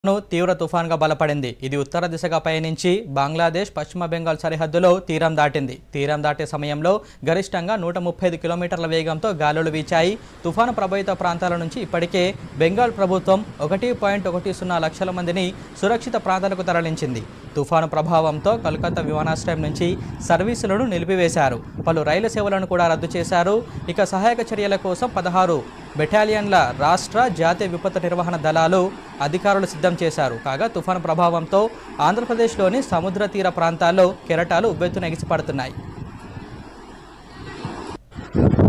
ను తీవ్ర తుఫాన్గా బలపడింది ఇది ఉత్తర దిశగా పయనించి బంగ్లాదేశ్ పశ్చిమ బెంగాల్ సరిహద్దులో తీరం దాటింది తీరం దాటే సమయంలో గరిష్టంగా నూట ముప్పై ఐదు కిలోమీటర్ల వేగంతో గాలులు వీచాయి తుఫాను ప్రభావిత ప్రాంతాల నుంచి ఇప్పటికే బెంగాల్ ప్రభుత్వం ఒకటి పాయింట్ ఒకటి సున్నా లక్షల మందిని సురక్షిత ప్రాంతాలకు తరలించింది తుఫాను ప్రభావంతో కలకత్తా విమానాశ్రయం నుంచి సర్వీసులను నిలిపివేశారు పలు రైలు సేవలను కూడా రద్దు చేశారు ఇక సహాయక చర్యల కోసం పదహారు బెటాలియన్ల రాష్ట్ర జాతీయ విపత్తు నిర్వహణ దళాలు అధికారులు సిద్ధం చేశారు కాగా తుఫాను ప్రభావంతో ఆంధ్రప్రదేశ్లోని సముద్ర తీర ప్రాంతాల్లో కెరటాలు ఉబ్బెత్తున ఎగిసిపడుతున్నాయి